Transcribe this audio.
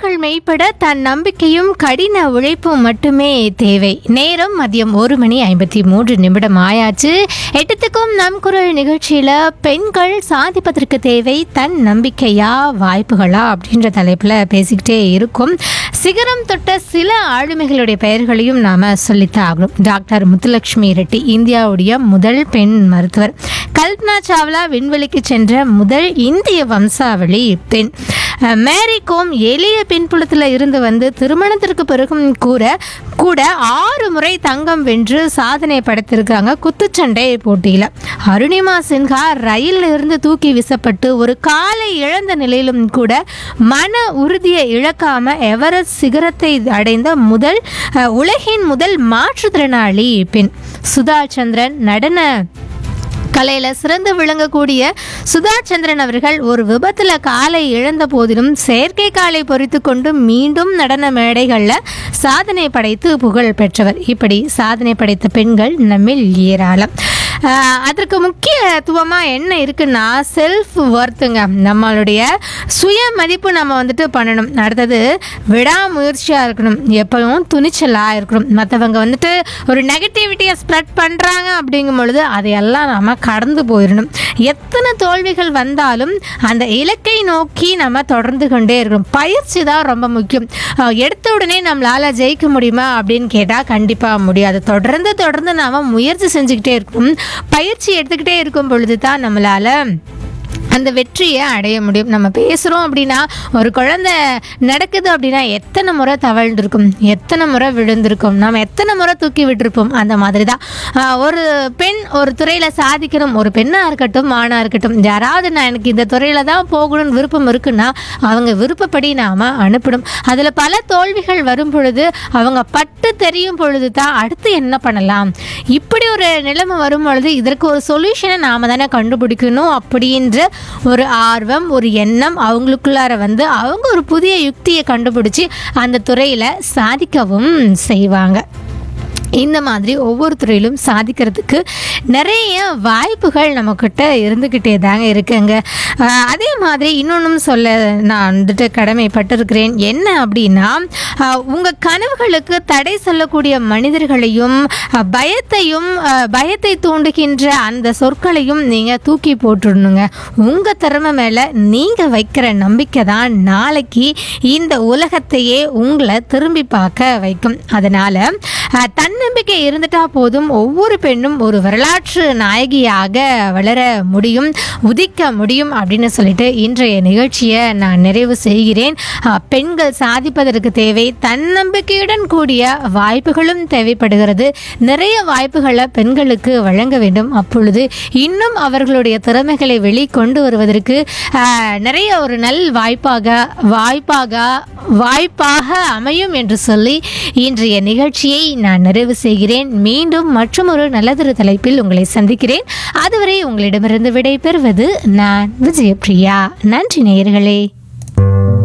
கனவுகள் மெய்ப்பட தன் நம்பிக்கையும் கடின உழைப்பும் மட்டுமே தேவை நேரம் மதியம் ஒரு மணி ஐம்பத்தி மூன்று நிமிடம் ஆயாச்சு எட்டத்துக்கும் நம் குரல் நிகழ்ச்சியில் பெண்கள் சாதிப்பதற்கு தேவை தன் நம்பிக்கையா வாய்ப்புகளா அப்படின்ற தலைப்பில் பேசிக்கிட்டே இருக்கும் சிகரம் தொட்ட சில ஆளுமைகளுடைய பெயர்களையும் நாம் சொல்லித்தான் ஆகணும் டாக்டர் முத்துலட்சுமி ரெட்டி இந்தியாவுடைய முதல் பெண் மருத்துவர் கல்பனா சாவ்லா விண்வெளிக்கு சென்ற முதல் இந்திய வம்சாவளி பெண் அஹ் மேரி கோம் எளிய பின்புலத்தில் இருந்து வந்து திருமணத்திற்கு பிறகும் கூட கூட ஆறு முறை தங்கம் வென்று சாதனை படைத்திருக்காங்க குத்துச்சண்டை போட்டியில் அருணிமா சின்ஹா ரயிலில் இருந்து தூக்கி வீசப்பட்டு ஒரு காலை இழந்த நிலையிலும் கூட மன உறுதியை இழக்காம எவரெஸ்ட் சிகரத்தை அடைந்த முதல் அஹ், உலகின் முதல் மாற்றுத்திறனாளி பெண் சுதா சந்திரன் நடன கலையில் சிறந்து விளங்கக்கூடிய சுதா சந்திரன் அவர்கள் ஒரு விபத்தில் காலை இழந்த போதிலும் செயற்கை காலை பொறித்து கொண்டு மீண்டும் நடன மேடைகளில் சாதனை படைத்து புகழ் பெற்றவர் இப்படி சாதனை படைத்த பெண்கள் நம்மில் ஏராளம் ஆஹ் அதற்கு முக்கியத்துவமாக என்ன இருக்குன்னா செல்ஃப் ஒர்த்துங்க நம்மளுடைய சுய மதிப்பு நம்ம வந்துட்டு பண்ணணும் அடுத்தது விடாமுயற்சியாக இருக்கணும் எப்பவும் துணிச்சலாக இருக்கணும் மற்றவங்க வந்துட்டு ஒரு நெகட்டிவிட்டியை ஸ்ப்ரெட் பண்ணுறாங்க அப்படிங்கும் பொழுது அதையெல்லாம் நம்ம கடந்து போயிடணும் எத்தனை தோல்விகள் வந்தாலும் அந்த இலக்கை நோக்கி நம்ம தொடர்ந்து கொண்டே இருக்கணும் பயிற்சி தான் ரொம்ப முக்கியம் ஆஹ் எடுத்த உடனே நம்மளால் ஜெயிக்க முடியுமா அப்படின்னு கேட்டால் கண்டிப்பாக முடியாது தொடர்ந்து தொடர்ந்து நாம் முயற்சி செஞ்சுக்கிட்டே இருக்கணும் பயிற்சி எடுத்துக்கிட்டே இருக்கும் பொழுது தான் நம்மளால் அந்த வெற்றியை அடைய முடியும் நம்ம பேசுகிறோம் அப்படின்னா ஒரு குழந்தை நடக்குது அப்படின்னா எத்தனை முறை தவழ்ந்திருக்கும் எத்தனை முறை விழுந்திருக்கும் நம்ம எத்தனை முறை தூக்கி விட்டுருப்போம் அந்த மாதிரி தான் ஆஹ் ஒரு பெண் ஒரு துறையில் சாதிக்கணும் ஒரு பெண்ணாக இருக்கட்டும் ஆணாக இருக்கட்டும் யாராவது நான் எனக்கு இந்த துறையில் தான் போகணும்னு விருப்பம் இருக்குன்னா அவங்க விருப்பப்படி நாம் அனுப்பணும் அதில் பல தோல்விகள் வரும் பொழுது அவங்க பட்டு தெரியும் பொழுது தான் அடுத்து என்ன பண்ணலாம் இப்படி ஒரு நிலைமை வரும் பொழுது இதற்கு ஒரு சொல்யூஷனை நாம் தானே கண்டுபிடிக்கணும் அப்படின்ற ஒரு ஆர்வம் ஒரு எண்ணம் அவங்களுக்குள்ளார வந்து அவங்க ஒரு புதிய யுக்தியை கண்டுபிடிச்சி அந்த துறையில் சாதிக்கவும் செய்வாங்க இந்த மாதிரி ஒவ்வொரு துறையிலும் சாதிக்கிறதுக்கு நிறைய வாய்ப்புகள் நம்மக்கிட்ட இருந்துக்கிட்டே தாங்க இருக்குங்க ஆஹ் அதே மாதிரி இன்னொன்றும் சொல்ல நான் வந்துட்டு கடமைப்பட்டிருக்கிறேன் என்ன அப்படின்னா உங்கள் கனவுகளுக்கு தடை சொல்லக்கூடிய மனிதர்களையும் ஆஹ் பயத்தையும் ஆஹ் பயத்தை தூண்டுகின்ற அந்த சொற்களையும் நீங்கள் தூக்கி போட்டுடணுங்க உங்கள் திறமை மேலே நீங்கள் வைக்கிற நம்பிக்கை தான் நாளைக்கு இந்த உலகத்தையே உங்களை திரும்பி பார்க்க வைக்கும் அதனால் தன்னம்பிக்கை இருந்துட்டா போதும் ஒவ்வொரு பெண்ணும் ஒரு வரலாற்று நாயகியாக வளர முடியும் உதிக்க முடியும் அப்படின்னு சொல்லிட்டு இன்றைய நிகழ்ச்சியை நான் நிறைவு செய்கிறேன் அஹ், பெண்கள் சாதிப்பதற்கு தேவை தன்னம்பிக்கையுடன் கூடிய வாய்ப்புகளும் தேவைப்படுகிறது நிறைய வாய்ப்புகளை பெண்களுக்கு வழங்க வேண்டும் அப்பொழுது இன்னும் அவர்களுடைய திறமைகளை வெளிக்கொண்டு வருவதற்கு அஹ், நிறைய ஒரு நல் வாய்ப்பாக வாய்ப்பாக வாய்ப்பாக அமையும் என்று சொல்லி இன்றைய நிகழ்ச்சியை நான் நிறைவு செய்கிறேன் மீண்டும் மற்றும் ஒரு நல்லதொரு தலைப்பில் உங்களை சந்திக்கிறேன் அதுவரை உங்களிடமிருந்து விடை பெறுவது நான் விஜயபிரியா நன்றி நேயர்களே